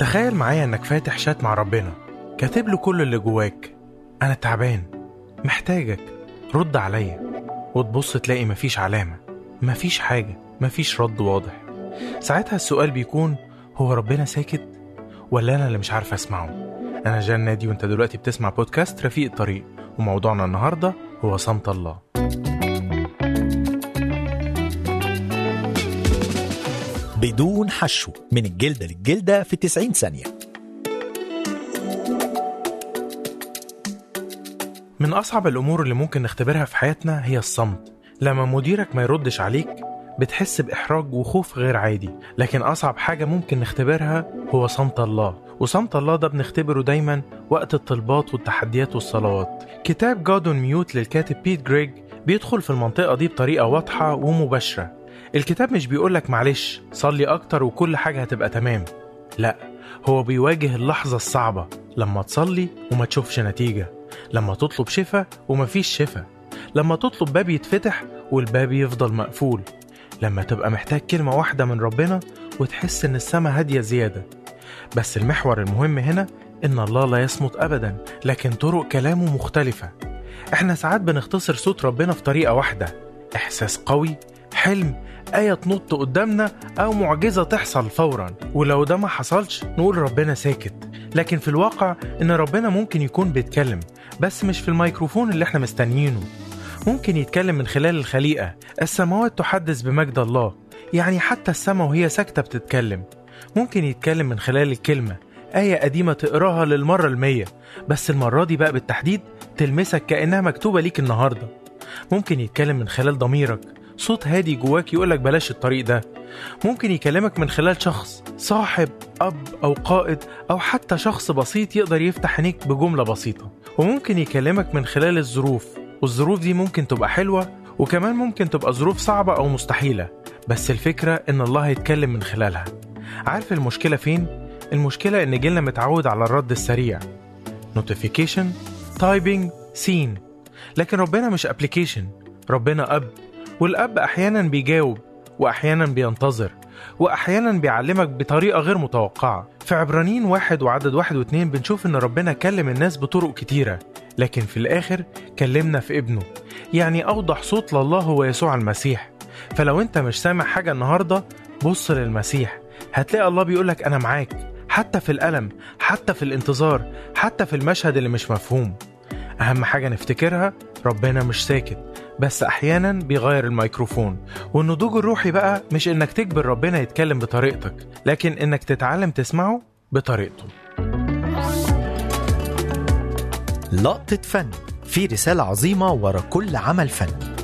تخيل معايا انك فاتح شات مع ربنا كاتب له كل اللي جواك انا تعبان محتاجك رد عليا وتبص تلاقي مفيش علامة مفيش حاجة مفيش رد واضح ساعتها السؤال بيكون هو ربنا ساكت ولا انا اللي مش عارف اسمعه انا جان نادي وانت دلوقتي بتسمع بودكاست رفيق الطريق وموضوعنا النهارده هو صمت الله بدون حشو من الجلدة للجلدة في 90 ثانية من أصعب الأمور اللي ممكن نختبرها في حياتنا هي الصمت لما مديرك ما يردش عليك بتحس بإحراج وخوف غير عادي لكن أصعب حاجة ممكن نختبرها هو صمت الله وصمت الله ده بنختبره دايما وقت الطلبات والتحديات والصلوات كتاب جادون ميوت للكاتب بيت جريج بيدخل في المنطقة دي بطريقة واضحة ومباشرة الكتاب مش بيقولك معلش صلي أكتر وكل حاجة هتبقى تمام لا هو بيواجه اللحظة الصعبة لما تصلي وما تشوفش نتيجة لما تطلب شفا ومفيش شفا لما تطلب باب يتفتح والباب يفضل مقفول لما تبقى محتاج كلمة واحدة من ربنا وتحس إن السما هادية زيادة بس المحور المهم هنا إن الله لا يصمت أبدا لكن طرق كلامه مختلفة إحنا ساعات بنختصر صوت ربنا في طريقة واحدة إحساس قوي حلم آية تنط قدامنا أو معجزة تحصل فورا ولو ده ما حصلش نقول ربنا ساكت لكن في الواقع إن ربنا ممكن يكون بيتكلم بس مش في الميكروفون اللي احنا مستنيينه ممكن يتكلم من خلال الخليقة السماوات تحدث بمجد الله يعني حتى السماء وهي ساكتة بتتكلم ممكن يتكلم من خلال الكلمة آية قديمة تقراها للمرة المية بس المرة دي بقى بالتحديد تلمسك كأنها مكتوبة ليك النهاردة ممكن يتكلم من خلال ضميرك صوت هادي جواك يقولك بلاش الطريق ده ممكن يكلمك من خلال شخص صاحب أب أو قائد أو حتى شخص بسيط يقدر يفتح عينيك بجملة بسيطة وممكن يكلمك من خلال الظروف والظروف دي ممكن تبقى حلوة وكمان ممكن تبقى ظروف صعبة أو مستحيلة بس الفكرة إن الله هيتكلم من خلالها عارف المشكلة فين؟ المشكلة إن جيلنا متعود على الرد السريع نوتيفيكيشن تايبنج سين لكن ربنا مش ابلكيشن ربنا اب والاب احيانا بيجاوب واحيانا بينتظر واحيانا بيعلمك بطريقه غير متوقعه في عبرانيين واحد وعدد واحد واتنين بنشوف ان ربنا كلم الناس بطرق كتيره لكن في الاخر كلمنا في ابنه يعني اوضح صوت لله هو يسوع المسيح فلو انت مش سامع حاجه النهارده بص للمسيح هتلاقي الله بيقولك انا معاك حتى في الالم حتى في الانتظار حتى في المشهد اللي مش مفهوم أهم حاجة نفتكرها ربنا مش ساكت بس أحيانا بيغير الميكروفون والنضوج الروحي بقى مش إنك تجبر ربنا يتكلم بطريقتك لكن إنك تتعلم تسمعه بطريقته لقطة فن في رسالة عظيمة ورا كل عمل فني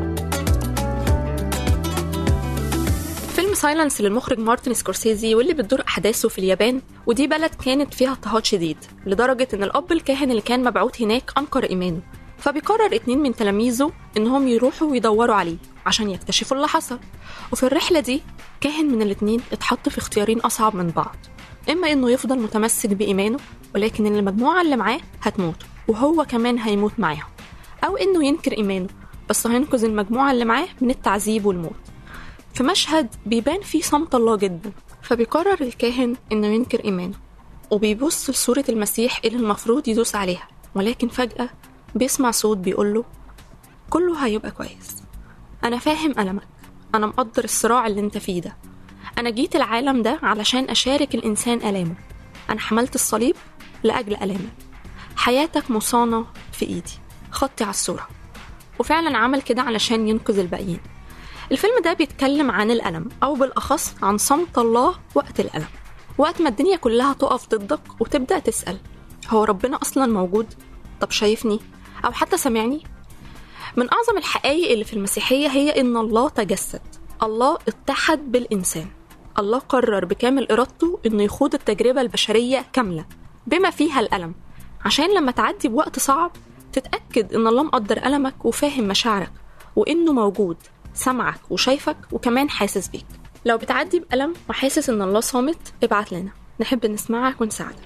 فيلم سايلنس للمخرج مارتن سكورسيزي واللي بتدور أحداثه في اليابان ودي بلد كانت فيها اضطهاد شديد لدرجة إن الأب الكاهن اللي كان مبعوث هناك أنكر إيمانه فبيقرر اتنين من تلاميذه إنهم يروحوا ويدوروا عليه عشان يكتشفوا اللي حصل وفي الرحلة دي كاهن من الاتنين اتحط في اختيارين أصعب من بعض إما إنه يفضل متمسك بإيمانه ولكن إن المجموعة اللي معاه هتموت وهو كمان هيموت معاهم أو إنه ينكر إيمانه بس هينقذ المجموعة اللي معاه من التعذيب والموت في مشهد بيبان فيه صمت الله جدا فبيقرر الكاهن إنه ينكر إيمانه وبيبص لصورة المسيح اللي المفروض يدوس عليها ولكن فجأة بيسمع صوت بيقوله كله هيبقى كويس أنا فاهم ألمك أنا مقدر الصراع اللي أنت فيه ده أنا جيت العالم ده علشان أشارك الإنسان ألامه أنا حملت الصليب لأجل ألامك حياتك مصانة في إيدي خطي على الصورة وفعلا عمل كده علشان ينقذ الباقيين الفيلم ده بيتكلم عن الألم أو بالأخص عن صمت الله وقت الألم وقت ما الدنيا كلها تقف ضدك وتبدأ تسأل هو ربنا أصلا موجود؟ طب شايفني؟ أو حتى سمعني؟ من أعظم الحقائق اللي في المسيحية هي إن الله تجسد الله اتحد بالإنسان الله قرر بكامل إرادته إنه يخوض التجربة البشرية كاملة بما فيها الألم عشان لما تعدي بوقت صعب تتأكد إن الله مقدر ألمك وفاهم مشاعرك وإنه موجود سمعك وشايفك وكمان حاسس بيك لو بتعدي بألم وحاسس إن الله صامت ابعت لنا نحب نسمعك ونساعدك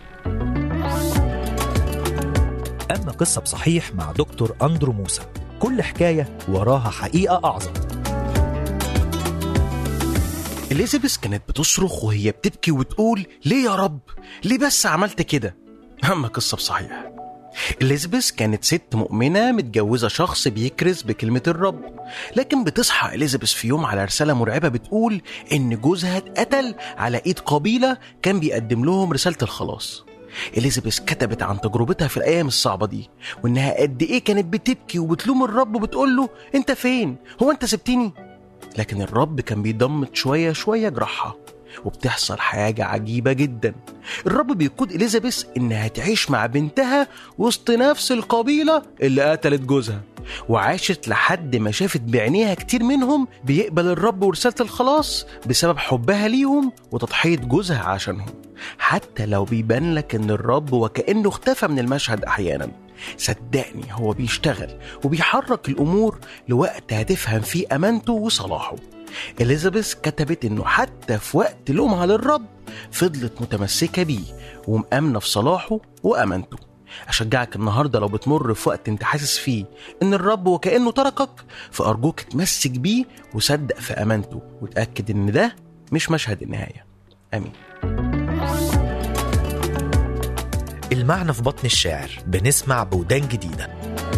أما قصة بصحيح مع دكتور أندرو موسى كل حكاية وراها حقيقة أعظم إليزابيث كانت بتصرخ وهي بتبكي وتقول ليه يا رب ليه بس عملت كده أما قصة بصحيح إليزابيث كانت ست مؤمنة متجوزة شخص بيكرز بكلمة الرب لكن بتصحى إليزابيث في يوم على رسالة مرعبة بتقول إن جوزها اتقتل على إيد قبيلة كان بيقدم لهم رسالة الخلاص إليزابيث كتبت عن تجربتها في الأيام الصعبة دي وإنها قد إيه كانت بتبكي وبتلوم الرب وبتقول له أنت فين؟ هو أنت سبتني؟ لكن الرب كان بيضمت شوية شوية جراحها وبتحصل حاجة عجيبة جدا الرب بيقود إليزابيث إنها تعيش مع بنتها وسط نفس القبيلة اللي قتلت جوزها وعاشت لحد ما شافت بعينيها كتير منهم بيقبل الرب ورسالة الخلاص بسبب حبها ليهم وتضحية جوزها عشانهم حتى لو بيبان لك إن الرب وكأنه اختفى من المشهد أحيانا صدقني هو بيشتغل وبيحرك الأمور لوقت هتفهم فيه أمانته وصلاحه إليزابيث كتبت إنه حتى في وقت لومها للرب فضلت متمسكة بيه ومأمنة في صلاحه وأمانته أشجعك النهاردة لو بتمر في وقت أنت حاسس فيه إن الرب وكأنه تركك فأرجوك تمسك بيه وصدق في أمانته وتأكد إن ده مش مشهد النهاية آمين المعنى في بطن الشاعر بنسمع بودان جديدة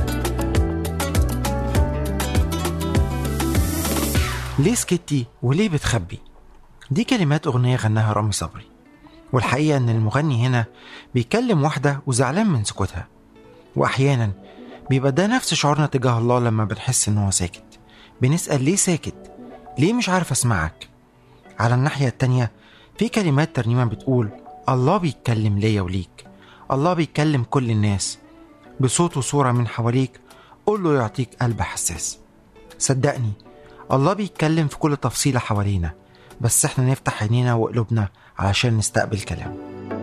ليه سكتي وليه بتخبي دي كلمات أغنية غناها رامي صبري والحقيقة إن المغني هنا بيكلم واحدة وزعلان من سكوتها وأحيانا بيبقى ده نفس شعورنا تجاه الله لما بنحس إن هو ساكت بنسأل ليه ساكت ليه مش عارف أسمعك على الناحية التانية في كلمات ترنيمة بتقول الله بيتكلم ليا وليك الله بيتكلم كل الناس بصوت وصورة من حواليك قول له يعطيك قلب حساس صدقني الله بيتكلم في كل تفصيلة حوالينا بس احنا نفتح عينينا وقلوبنا علشان نستقبل كلامه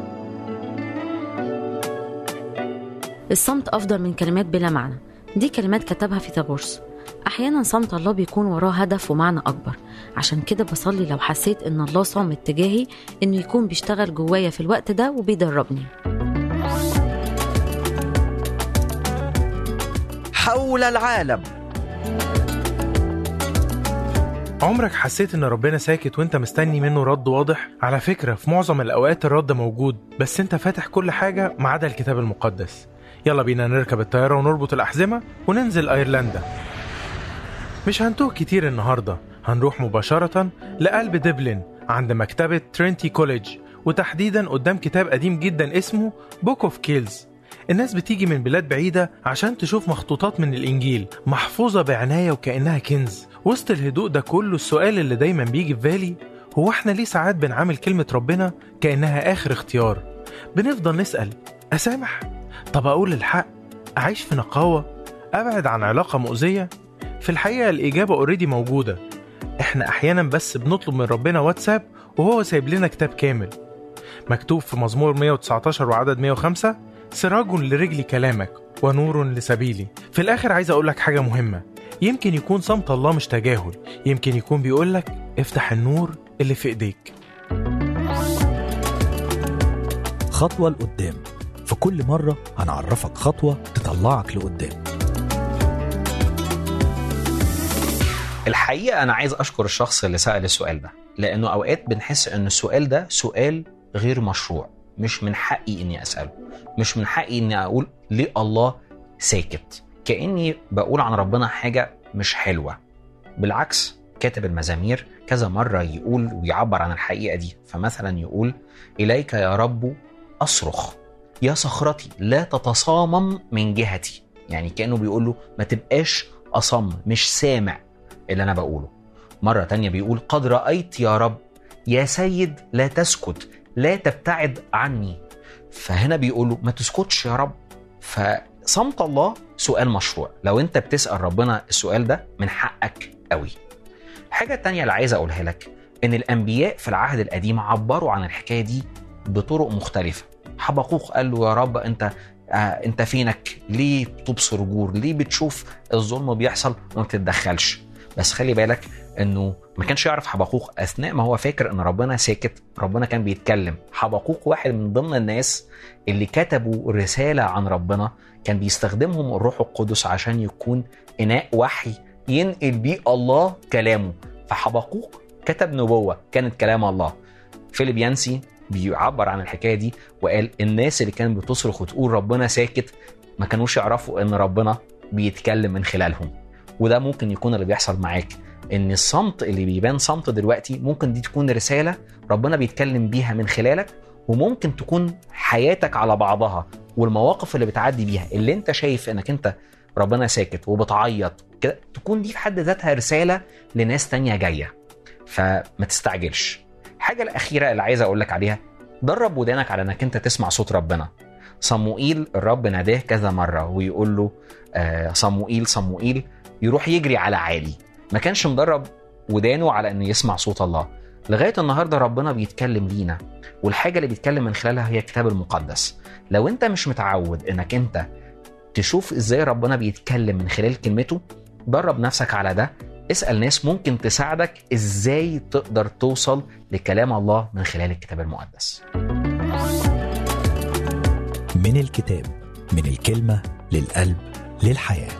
الصمت أفضل من كلمات بلا معنى دي كلمات كتبها فيثاغورس أحيانا صمت الله بيكون وراه هدف ومعنى أكبر عشان كده بصلي لو حسيت إن الله صامت تجاهي إنه يكون بيشتغل جوايا في الوقت ده وبيدربني حول العالم عمرك حسيت ان ربنا ساكت وانت مستني منه رد واضح على فكرة في معظم الاوقات الرد موجود بس انت فاتح كل حاجة ما عدا الكتاب المقدس يلا بينا نركب الطيارة ونربط الأحزمة وننزل أيرلندا مش هنتوه كتير النهاردة هنروح مباشرة لقلب دبلن عند مكتبة ترينتي كوليدج وتحديدا قدام كتاب قديم جدا اسمه بوك اوف كيلز الناس بتيجي من بلاد بعيدة عشان تشوف مخطوطات من الإنجيل محفوظة بعناية وكأنها كنز وسط الهدوء ده كله السؤال اللي دايما بيجي في بالي هو احنا ليه ساعات بنعامل كلمة ربنا كأنها آخر اختيار بنفضل نسأل أسامح طب أقول الحق أعيش في نقاوة أبعد عن علاقة مؤذية في الحقيقة الإجابة اوريدي موجودة احنا أحيانا بس بنطلب من ربنا واتساب وهو سايب لنا كتاب كامل مكتوب في مزمور 119 وعدد 105 سراج لرجلي كلامك ونور لسبيلي في الآخر عايز أقول لك حاجة مهمة يمكن يكون صمت الله مش تجاهل يمكن يكون بيقول لك افتح النور اللي في ايديك خطوة لقدام في كل مرة هنعرفك خطوة تطلعك لقدام الحقيقة أنا عايز أشكر الشخص اللي سأل السؤال ده لأنه أوقات بنحس إن السؤال ده سؤال غير مشروع مش من حقي إني أسأله مش من حقي إني أقول ليه الله ساكت كأني بقول عن ربنا حاجة مش حلوة بالعكس كاتب المزامير كذا مرة يقول ويعبر عن الحقيقة دي فمثلا يقول إليك يا رب أصرخ يا صخرتي لا تتصامم من جهتي يعني كأنه بيقول له ما تبقاش أصم مش سامع اللي أنا بقوله مرة تانية بيقول قد رأيت يا رب يا سيد لا تسكت لا تبتعد عني فهنا بيقول له ما تسكتش يا رب فصمت الله سؤال مشروع لو انت بتسأل ربنا السؤال ده من حقك قوي الحاجة التانية اللي عايز أقولها لك إن الأنبياء في العهد القديم عبروا عن الحكاية دي بطرق مختلفة حبقوق قال له يا رب أنت آه أنت فينك ليه بتبصر جور ليه بتشوف الظلم بيحصل وما بتتدخلش بس خلي بالك انه ما كانش يعرف حبقوق اثناء ما هو فاكر ان ربنا ساكت ربنا كان بيتكلم حبقوق واحد من ضمن الناس اللي كتبوا رساله عن ربنا كان بيستخدمهم الروح القدس عشان يكون اناء وحي ينقل بيه الله كلامه فحبقوق كتب نبوه كانت كلام الله فيليب يانسي بيعبر عن الحكايه دي وقال الناس اللي كانت بتصرخ وتقول ربنا ساكت ما كانوش يعرفوا ان ربنا بيتكلم من خلالهم وده ممكن يكون اللي بيحصل معاك ان الصمت اللي بيبان صمت دلوقتي ممكن دي تكون رساله ربنا بيتكلم بيها من خلالك وممكن تكون حياتك على بعضها والمواقف اللي بتعدي بيها اللي انت شايف انك انت ربنا ساكت وبتعيط كده تكون دي في حد ذاتها رساله لناس تانية جايه فما تستعجلش الحاجه الاخيره اللي عايز اقول لك عليها درب ودانك على انك انت تسمع صوت ربنا صموئيل الرب ناداه كذا مره ويقول له آه صموئيل صموئيل يروح يجري على عالي ما كانش مدرب ودانه على انه يسمع صوت الله لغايه النهارده ربنا بيتكلم لينا والحاجه اللي بيتكلم من خلالها هي الكتاب المقدس لو انت مش متعود انك انت تشوف ازاي ربنا بيتكلم من خلال كلمته درب نفسك على ده اسال ناس ممكن تساعدك ازاي تقدر توصل لكلام الله من خلال الكتاب المقدس من الكتاب من الكلمة للقلب للحياة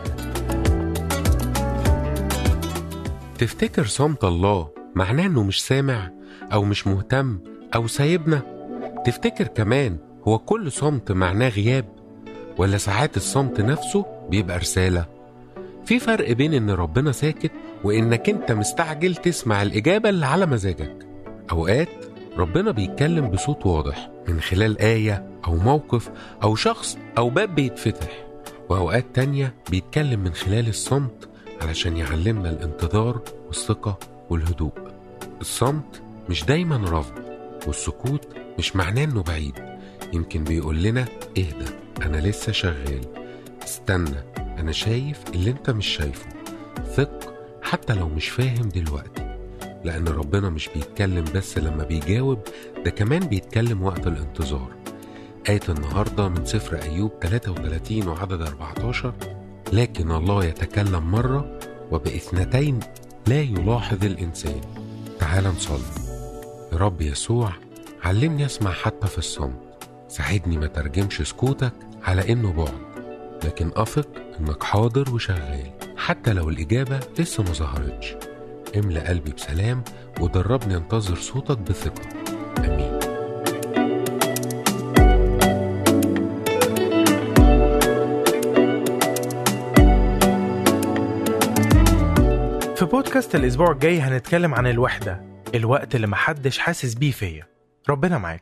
تفتكر صمت الله معناه انه مش سامع او مش مهتم او سايبنا تفتكر كمان هو كل صمت معناه غياب ولا ساعات الصمت نفسه بيبقى رسالة في فرق بين ان ربنا ساكت وانك انت مستعجل تسمع الاجابة اللي على مزاجك اوقات ربنا بيتكلم بصوت واضح من خلال آية أو موقف أو شخص أو باب بيتفتح وأوقات تانية بيتكلم من خلال الصمت علشان يعلمنا الانتظار والثقة والهدوء الصمت مش دايما رفض والسكوت مش معناه انه بعيد يمكن بيقول لنا اهدى انا لسه شغال استنى انا شايف اللي انت مش شايفه ثق حتى لو مش فاهم دلوقتي لأن ربنا مش بيتكلم بس لما بيجاوب ده كمان بيتكلم وقت الانتظار آية النهاردة من سفر أيوب 33 وعدد 14 لكن الله يتكلم مرة وبإثنتين لا يلاحظ الإنسان تعال نصلي يا رب يسوع علمني أسمع حتى في الصمت ساعدني ما ترجمش سكوتك على إنه بعد لكن أثق إنك حاضر وشغال حتى لو الإجابة لسه ما ظهرتش املى قلبي بسلام ودربني انتظر صوتك بثقة امين في بودكاست الأسبوع الجاي هنتكلم عن الوحدة الوقت اللي محدش حاسس بيه فيا ربنا معاك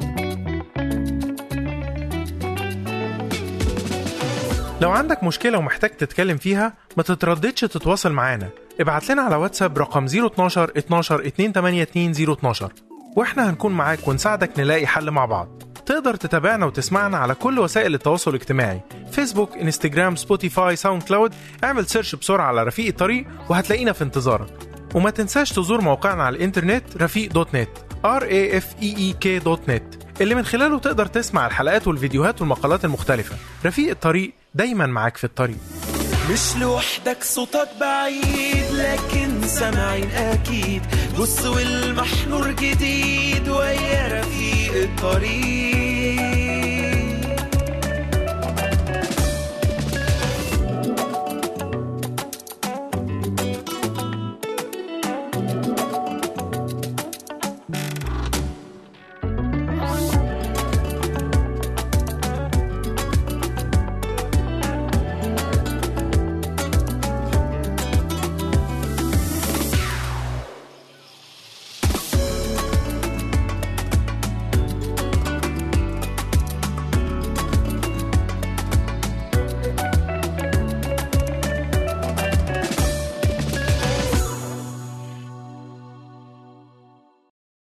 لو عندك مشكلة ومحتاج تتكلم فيها ما تترددش تتواصل معانا ابعت لنا على واتساب رقم 012 12 282 012 واحنا هنكون معاك ونساعدك نلاقي حل مع بعض تقدر تتابعنا وتسمعنا على كل وسائل التواصل الاجتماعي فيسبوك انستجرام سبوتيفاي ساوند كلاود اعمل سيرش بسرعة على رفيق الطريق وهتلاقينا في انتظارك وما تنساش تزور موقعنا على الانترنت رفيق دوت نت r a f e e k دوت نت اللي من خلاله تقدر تسمع الحلقات والفيديوهات والمقالات المختلفة رفيق الطريق دايما معاك في الطريق مش لوحدك صوتك بعيد لكن سامعين اكيد بص والمحنور جديد ويا رفيق الطريق